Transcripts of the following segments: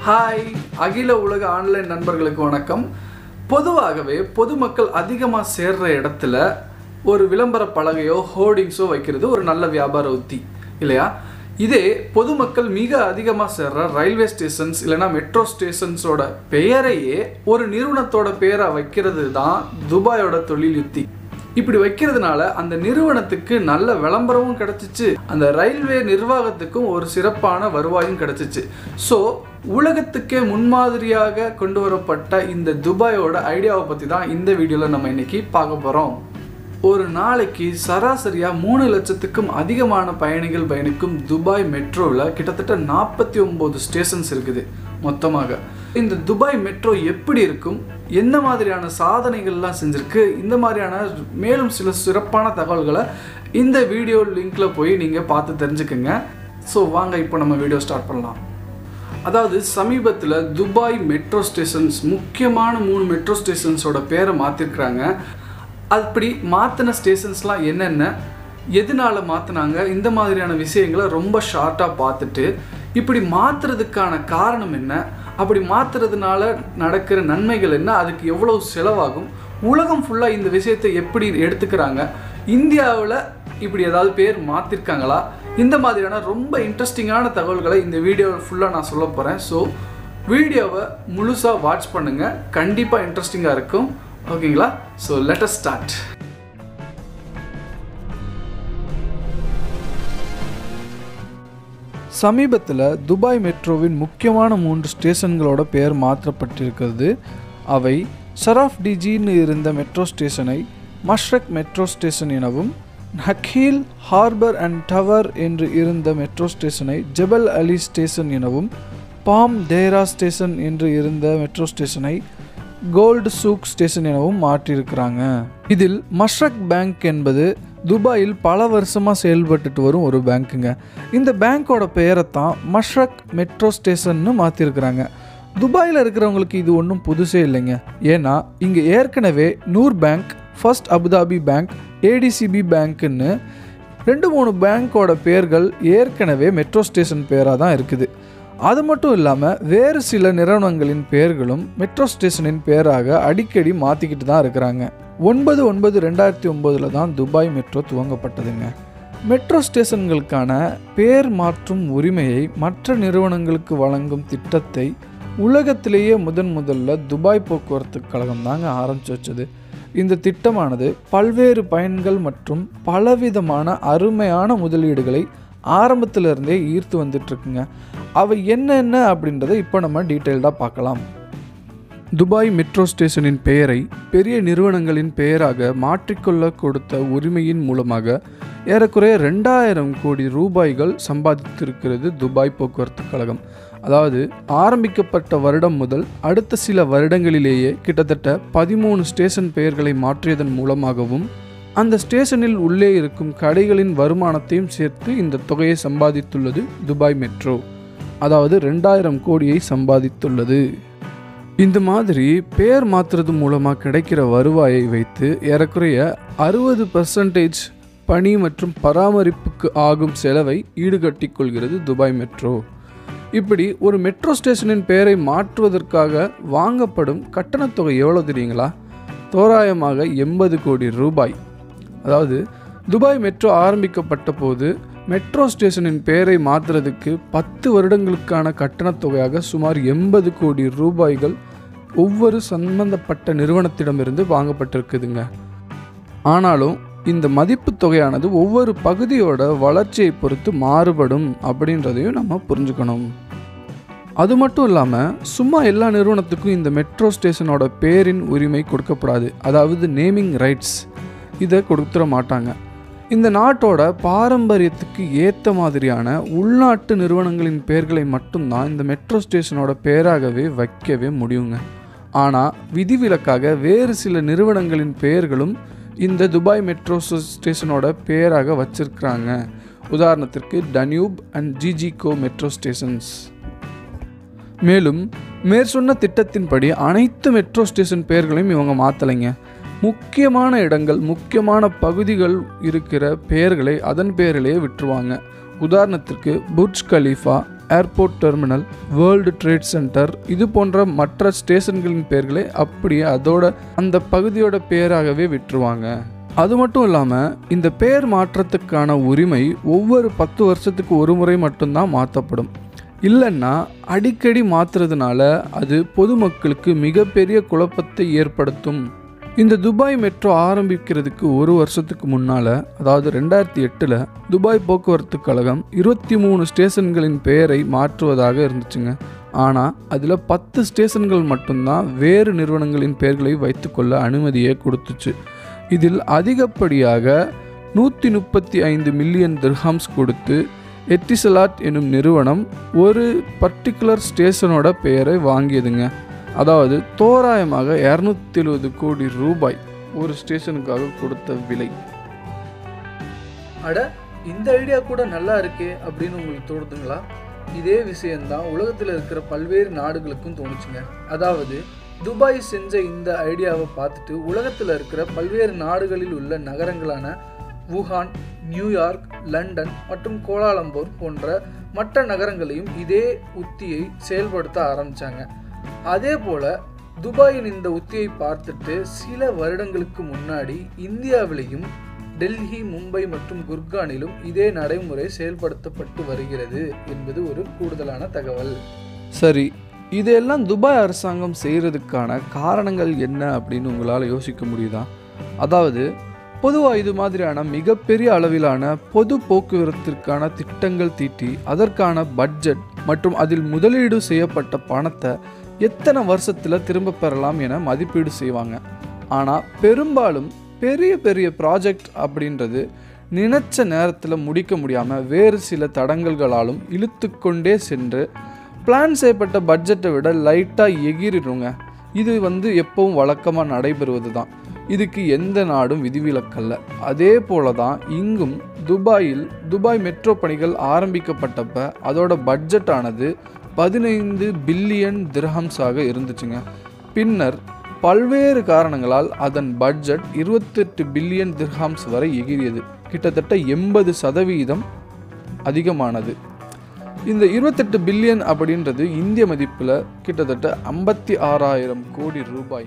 hi அகில உலக online நண்பர்களுக்கு வணக்கம் பொதுவாகவே பொதுமக்கள் அதிகமாக சேர்ற இடத்துல ஒரு விளம்பர பலகையோ ஹோர்டிங்ஸோ வைக்கிறது ஒரு நல்ல வியாபார உத்தி இல்லையா இதே பொதுமக்கள் மிக அதிகமாக சேர்ற ரயில்வே ஸ்டேஷன்ஸ் இல்லைன்னா மெட்ரோ ஸ்டேஷன்ஸோட பெயரையே ஒரு நிறுவனத்தோட பெயரை வைக்கிறது தான் துபாயோட தொழில் யுத்தி இப்படி வைக்கிறதுனால அந்த நிறுவனத்துக்கு நல்ல விளம்பரமும் கிடைச்சிச்சு அந்த ரயில்வே நிர்வாகத்துக்கும் ஒரு சிறப்பான வருவாயும் கிடைச்சிச்சு ஸோ உலகத்துக்கே முன்மாதிரியாக கொண்டு வரப்பட்ட இந்த துபாயோட ஐடியாவை பற்றி தான் இந்த வீடியோவில் நம்ம இன்னைக்கு பார்க்க போகிறோம் ஒரு நாளைக்கு சராசரியாக மூணு லட்சத்துக்கும் அதிகமான பயணிகள் பயணிக்கும் துபாய் மெட்ரோவில் கிட்டத்தட்ட நாற்பத்தி ஒம்பது ஸ்டேஷன்ஸ் இருக்குது மொத்தமாக இந்த துபாய் மெட்ரோ எப்படி இருக்கும் என்ன மாதிரியான சாதனைகள்லாம் செஞ்சுருக்கு இந்த மாதிரியான மேலும் சில சிறப்பான தகவல்களை இந்த வீடியோ லிங்க்ல போய் நீங்கள் பார்த்து தெரிஞ்சுக்கோங்க ஸோ வாங்க இப்போ நம்ம வீடியோ ஸ்டார்ட் பண்ணலாம் அதாவது சமீபத்தில் துபாய் மெட்ரோ ஸ்டேஷன்ஸ் முக்கியமான மூணு மெட்ரோ ஸ்டேஷன்ஸோட பேரை மாற்றிருக்கிறாங்க அப்படி மாற்றின ஸ்டேஷன்ஸ்லாம் என்னென்ன எதனால மாற்றினாங்க இந்த மாதிரியான விஷயங்களை ரொம்ப ஷார்ட்டாக பார்த்துட்டு இப்படி மாற்றுறதுக்கான காரணம் என்ன அப்படி மாற்றுறதுனால நடக்கிற நன்மைகள் என்ன அதுக்கு எவ்வளோ செலவாகும் உலகம் ஃபுல்லாக இந்த விஷயத்தை எப்படி எடுத்துக்கிறாங்க இந்தியாவில் இப்படி ஏதாவது பேர் மாற்றிருக்காங்களா இந்த மாதிரியான ரொம்ப இன்ட்ரெஸ்டிங்கான தகவல்களை இந்த வீடியோவில் ஃபுல்லாக நான் சொல்ல போகிறேன் ஸோ வீடியோவை முழுசாக வாட்ச் பண்ணுங்கள் கண்டிப்பாக இன்ட்ரெஸ்டிங்காக இருக்கும் ஓகேங்களா ஸோ லெட் அஸ் ஸ்டார்ட் சமீபத்தில் துபாய் மெட்ரோவின் முக்கியமான மூன்று ஸ்டேஷன்களோட பெயர் மாற்றப்பட்டிருக்கிறது அவை ஷராஃப் டிஜின்னு இருந்த மெட்ரோ ஸ்டேஷனை மஷ்ரக் மெட்ரோ ஸ்டேஷன் எனவும் நக்கீல் ஹார்பர் அண்ட் டவர் என்று இருந்த மெட்ரோ ஸ்டேஷனை ஜபல் அலி ஸ்டேஷன் எனவும் பாம் தேரா ஸ்டேஷன் என்று இருந்த மெட்ரோ ஸ்டேஷனை கோல்டு சூக் ஸ்டேஷன் எனவும் மாற்றியிருக்கிறாங்க இதில் மஷ்ரக் பேங்க் என்பது துபாயில் பல வருஷமாக செயல்பட்டுட்டு வரும் ஒரு பேங்க்குங்க இந்த பேங்க்கோட பெயரை தான் மஷ்ரக் மெட்ரோ ஸ்டேஷன்னு மாற்றிருக்கிறாங்க துபாயில் இருக்கிறவங்களுக்கு இது ஒன்றும் புதுசே இல்லைங்க ஏன்னா இங்கே ஏற்கனவே Noor bank first Abu Dhabi bank ADCB பேங்க்குன்னு ரெண்டு மூணு பேங்க்கோட பேர்கள் ஏற்கனவே மெட்ரோ ஸ்டேஷன் பேராக தான் இருக்குது அது மட்டும் இல்லாமல் வேறு சில நிறுவனங்களின் பெயர்களும் மெட்ரோ ஸ்டேஷனின் பேராக அடிக்கடி மாற்றிக்கிட்டு தான் இருக்கிறாங்க ஒன்பது ஒன்பது ரெண்டாயிரத்தி ஒம்போதில் தான் துபாய் மெட்ரோ துவங்கப்பட்டதுங்க மெட்ரோ ஸ்டேஷன்களுக்கான பேர் மாற்றும் உரிமையை மற்ற நிறுவனங்களுக்கு வழங்கும் திட்டத்தை உலகத்திலேயே முதன் முதல்ல துபாய் போக்குவரத்து கழகம் தாங்க ஆரம்பிச்சு வச்சது இந்த திட்டமானது பல்வேறு பயன்கள் மற்றும் பலவிதமான அருமையான முதலீடுகளை ஆரம்பத்திலிருந்தே ஈர்த்து வந்துட்டுருக்குங்க அவை என்னென்ன அப்படின்றத இப்போ நம்ம டீட்டெயில்டாக பார்க்கலாம் துபாய் மெட்ரோ ஸ்டேஷனின் பெயரை பெரிய நிறுவனங்களின் பெயராக மாற்றிக்கொள்ள கொடுத்த உரிமையின் மூலமாக ஏறக்குறைய ரெண்டாயிரம் கோடி ரூபாய்கள் சம்பாதித்திருக்கிறது துபாய் போக்குவரத்து கழகம் அதாவது ஆரம்பிக்கப்பட்ட வருடம் முதல் அடுத்த சில வருடங்களிலேயே கிட்டத்தட்ட பதிமூணு ஸ்டேஷன் பெயர்களை மாற்றியதன் மூலமாகவும் அந்த ஸ்டேஷனில் உள்ளே இருக்கும் கடைகளின் வருமானத்தையும் சேர்த்து இந்த தொகையை சம்பாதித்துள்ளது துபாய் மெட்ரோ அதாவது ரெண்டாயிரம் கோடியை சம்பாதித்துள்ளது இந்த மாதிரி பேர் மாற்றுறது மூலமாக கிடைக்கிற வருவாயை வைத்து ஏறக்குறைய அறுபது பர்சன்டேஜ் பணி மற்றும் பராமரிப்புக்கு ஆகும் செலவை ஈடுகட்டி கொள்கிறது துபாய் மெட்ரோ இப்படி ஒரு மெட்ரோ ஸ்டேஷனின் பெயரை மாற்றுவதற்காக வாங்கப்படும் கட்டணத் தொகை எவ்வளோ தெரியுங்களா தோராயமாக எண்பது கோடி ரூபாய் அதாவது துபாய் மெட்ரோ ஆரம்பிக்கப்பட்ட போது மெட்ரோ ஸ்டேஷனின் பெயரை மாற்றுறதுக்கு பத்து வருடங்களுக்கான கட்டணத் தொகையாக சுமார் எண்பது கோடி ரூபாய்கள் ஒவ்வொரு சம்பந்தப்பட்ட நிறுவனத்திடமிருந்து வாங்கப்பட்டிருக்குதுங்க ஆனாலும் இந்த மதிப்பு தொகையானது ஒவ்வொரு பகுதியோட வளர்ச்சியை பொறுத்து மாறுபடும் அப்படின்றதையும் நம்ம புரிஞ்சுக்கணும் அது மட்டும் இல்லாமல் சும்மா எல்லா நிறுவனத்துக்கும் இந்த மெட்ரோ ஸ்டேஷனோட பேரின் உரிமை கொடுக்கப்படாது அதாவது நேமிங் ரைட்ஸ் இதை கொடுத்துட மாட்டாங்க இந்த நாட்டோட பாரம்பரியத்துக்கு ஏற்ற மாதிரியான உள்நாட்டு நிறுவனங்களின் பெயர்களை மட்டும்தான் இந்த மெட்ரோ ஸ்டேஷனோட பேராகவே வைக்கவே முடியுங்க ஆனால் விதிவிலக்காக வேறு சில நிறுவனங்களின் பெயர்களும் இந்த துபாய் மெட்ரோ ஸ்டேஷனோட பேராக வச்சிருக்கிறாங்க உதாரணத்திற்கு Danube and GGICO metro stations மேலும் மேற்சொன்ன திட்டத்தின்படி அனைத்து மெட்ரோ ஸ்டேஷன் பெயர்களையும் இவங்க மாற்றலைங்க முக்கியமான இடங்கள் முக்கியமான பகுதிகள் இருக்கிற பெயர்களை அதன் பெயரிலேயே விட்டுருவாங்க உதாரணத்திற்கு Burj Khalifa airport terminal world trade centre இது போன்ற மற்ற ஸ்டேஷன்களின் பெயர்களை அப்படியே அதோட அந்த பகுதியோட பெயராகவே விட்டுருவாங்க அது மட்டும் இல்லாமல் இந்த பெயர் மாற்றத்துக்கான உரிமை ஒவ்வொரு பத்து வருஷத்துக்கு ஒரு முறை மட்டும்தான் மாற்றப்படும் இல்லைன்னா அடிக்கடி மாற்றுறதுனால அது பொதுமக்களுக்கு மிகப்பெரிய குழப்பத்தை ஏற்படுத்தும் இந்த துபாய் மெட்ரோ ஆரம்பிக்கிறதுக்கு ஒரு வருஷத்துக்கு முன்னால் அதாவது ரெண்டாயிரத்தி எட்டில் துபாய் போக்குவரத்து கழகம் இருபத்தி மூணு ஸ்டேஷன்களின் பெயரை மாற்றுவதாக இருந்துச்சுங்க ஆனால் அதில் பத்து ஸ்டேஷன்கள் மட்டும்தான் வேறு நிறுவனங்களின் பெயர்களை வைத்துக்கொள்ள அனுமதியை கொடுத்துச்சு இதில் அதிகப்படியாக நூற்றி முப்பத்தி ஐந்து மில்லியன் திர்ஹாம்ஸ் கொடுத்து எட்டிசலாட் எனும் நிறுவனம் ஒரு பர்டிகுலர் ஸ்டேஷனோட பெயரை வாங்கியதுங்க அதாவது தோராயமாக இரநூத்தி எழுபது கோடி ரூபாய் ஒரு ஸ்டேஷனுக்காக கொடுத்த விலை அட இந்த ஐடியா கூட நல்லா இருக்கே அப்படின்னு உங்களுக்கு தோணுதுங்களா இதே விஷயம்தான் உலகத்தில் இருக்கிற பல்வேறு நாடுகளுக்கும் தோணுச்சுங்க அதாவது துபாய் செஞ்ச இந்த ஐடியாவை பார்த்துட்டு உலகத்தில் இருக்கிற பல்வேறு நாடுகளில் உள்ள நகரங்களான wuhan நியூயார்க் லண்டன் மற்றும் கோலாலம்பூர் போன்ற மற்ற நகரங்களையும் இதே உத்தியை செயல்படுத்த ஆரம்பித்தாங்க அதே போல் துபாயின் இந்த உத்தியை பார்த்துட்டு சில வருடங்களுக்கு முன்னாடி இந்தியாவிலையும் டெல்லி மும்பை மற்றும் குர்கானிலும் இதே நடைமுறை செயல்படுத்தப்பட்டு வருகிறது என்பது ஒரு கூடுதலான தகவல் சரி இதெல்லாம் துபாய் அரசாங்கம் செய்கிறதுக்கான காரணங்கள் என்ன அப்படின்னு உங்களால் யோசிக்க முடியுதா அதாவது பொதுவாக இது மாதிரியான மிகப்பெரிய அளவிலான பொது போக்குவரத்திற்கான திட்டங்கள் தீட்டி அதற்கான பட்ஜெட் மற்றும் அதில் முதலீடு செய்யப்பட்ட பணத்தை எத்தனை வருஷத்தில் திரும்ப பெறலாம் என மதிப்பீடு செய்வாங்க ஆனால் பெரும்பாலும் பெரிய பெரிய ப்ராஜெக்ட் அப்படின்றது நினைச்ச நேரத்தில் முடிக்க முடியாமல் வேறு சில தடங்கல்களாலும் இழுத்து கொண்டே சென்று பிளான் செய்யப்பட்ட பட்ஜெட்டை விட லைட்டாக எகிரிடுங்க இது வந்து எப்பவும் வழக்கமாக நடைபெறுவது தான் இதுக்கு எந்த நாடும் விதிவிலக்கல்ல அதே போல தான் இங்கும் துபாயில் துபாய் மெட்ரோ பணிகள் ஆரம்பிக்கப்பட்டப்ப அதோட பட்ஜெட் ஆனது பதினைந்து பில்லியன் திரஹம்ஸாக இருந்துச்சுங்க பின்னர் பல்வேறு காரணங்களால் அதன் பட்ஜெட் இருபத்தெட்டு பில்லியன் திர்ஹாம்ஸ் வரை எகிரியது கிட்டத்தட்ட எண்பது சதவீதம் அதிகமானது இந்த இருபத்தெட்டு பில்லியன் அப்படின்றது இந்திய மதிப்பில் கிட்டத்தட்ட ஐம்பத்தி ஆறாயிரம் கோடி ரூபாய்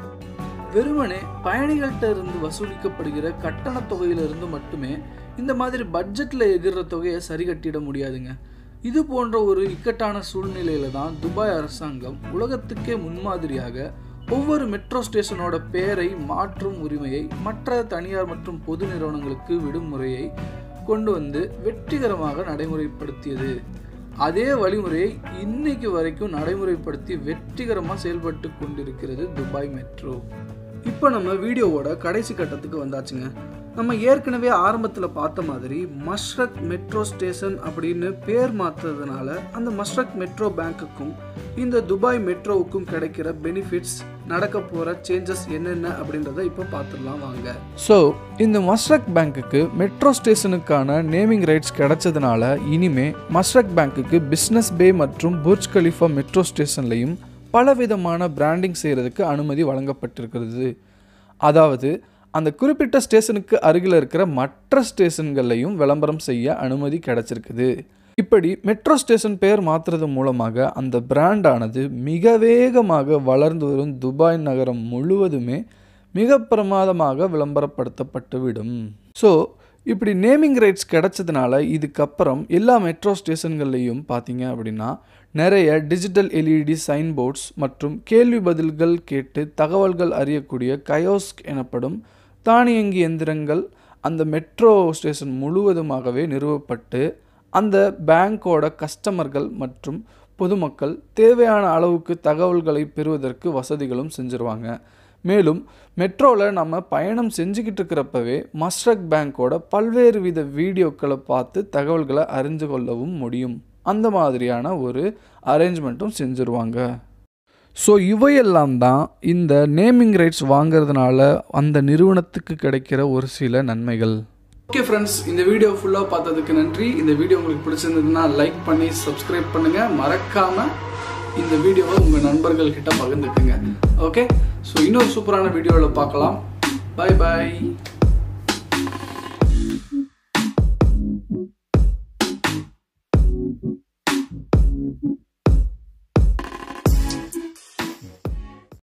வெறுமனே பயணிகள்கிட்ட இருந்து வசூலிக்கப்படுகிற கட்டண தொகையிலிருந்து மட்டுமே இந்த மாதிரி பட்ஜெட்டில் எகிற தொகையை சரி கட்டிட முடியாதுங்க இது போன்ற ஒரு இக்கட்டான சூழ்நிலையில தான் துபாய் அரசாங்கம் உலகத்துக்கே முன்மாதிரியாக ஒவ்வொரு மெட்ரோ ஸ்டேஷனோட பெயரை மாற்றும் உரிமையை மற்ற தனியார் மற்றும் பொது நிறுவனங்களுக்கு விடும் முறையை கொண்டு வந்து வெற்றிகரமாக நடைமுறைப்படுத்தியது அதே வழிமுறையை இன்னைக்கு வரைக்கும் நடைமுறைப்படுத்தி வெற்றிகரமாக செயல்பட்டு கொண்டிருக்கிறது துபாய் மெட்ரோ இப்போ நம்ம வீடியோவோட கடைசி கட்டத்துக்கு வந்தாச்சுங்க நம்ம ஏற்கனவே ஆரம்பத்தில் பார்த்த மாதிரி மஷ்ரக் மெட்ரோ ஸ்டேஷன் அப்படின்னு பேர் மாற்றுறதுனால அந்த மஷ்ரக் மெட்ரோ பேங்க்குக்கும் இந்த துபாய் மெட்ரோவுக்கும் கிடைக்கிற பெனிஃபிட்ஸ் நடக்க போகிற சேஞ்சஸ் என்னென்ன அப்படின்றத இப்போ பார்த்துடலாம் வாங்க ஸோ இந்த மஷ்ரக் பேங்க்குக்கு மெட்ரோ ஸ்டேஷனுக்கான நேமிங் ரைட்ஸ் கிடைச்சதுனால இனிமே மஷ்ரக் பேங்க்குக்கு பிஸ்னஸ் பே மற்றும் புர்ஜ் கலிஃபா மெட்ரோ ஸ்டேஷன்லையும் பலவிதமான பிராண்டிங் செய்கிறதுக்கு அனுமதி வழங்கப்பட்டிருக்கிறது அதாவது அந்த குறிப்பிட்ட ஸ்டேஷனுக்கு அருகில் இருக்கிற மற்ற ஸ்டேஷன்கள்லையும் விளம்பரம் செய்ய அனுமதி கிடைச்சிருக்குது இப்படி மெட்ரோ ஸ்டேஷன் பெயர் மாற்றுறது மூலமாக அந்த பிராண்டானது மிக வேகமாக வளர்ந்து வரும் துபாய் நகரம் முழுவதுமே மிக பிரமாதமாக விளம்பரப்படுத்தப்பட்டுவிடும் ஸோ இப்படி நேமிங் ரைட்ஸ் கிடைச்சதுனால இதுக்கப்புறம் எல்லா மெட்ரோ ஸ்டேஷன்கள்லையும் பார்த்தீங்க அப்படின்னா நிறைய டிஜிட்டல் எல்இடி சைன் போர்ட்ஸ் மற்றும் கேள்வி பதில்கள் கேட்டு தகவல்கள் அறியக்கூடிய கயோஸ்க் எனப்படும் தானியங்கி எந்திரங்கள் அந்த மெட்ரோ ஸ்டேஷன் முழுவதுமாகவே நிறுவப்பட்டு அந்த பேங்க்கோட கஸ்டமர்கள் மற்றும் பொதுமக்கள் தேவையான அளவுக்கு தகவல்களை பெறுவதற்கு வசதிகளும் செஞ்சுருவாங்க மேலும் மெட்ரோவில் நம்ம பயணம் செஞ்சுக்கிட்டு இருக்கிறப்பவே மஸ்ரக் பேங்க்கோட பல்வேறு வித வீடியோக்களை பார்த்து தகவல்களை அறிஞ்சு கொள்ளவும் முடியும் அந்த மாதிரியான ஒரு அரேஞ்ச்மெண்ட்டும் செஞ்சுருவாங்க ஸோ இவையெல்லாம் தான் இந்த நேமிங் ரைட்ஸ் வாங்குறதுனால அந்த நிறுவனத்துக்கு கிடைக்கிற ஒரு சில நன்மைகள் ஓகே ஃப்ரெண்ட்ஸ் இந்த வீடியோ ஃபுல்லாக பார்த்ததுக்கு நன்றி இந்த வீடியோ உங்களுக்கு பிடிச்சிருந்ததுன்னா லைக் பண்ணி சப்ஸ்கிரைப் பண்ணுங்கள் மறக்காமல் இந்த வீடியோவை உங்கள் நண்பர்கள் கிட்ட பகிர்ந்துக்குங்க ஓகே ஸோ இன்னொரு சூப்பரான வீடியோவில் பார்க்கலாம் பாய் பாய்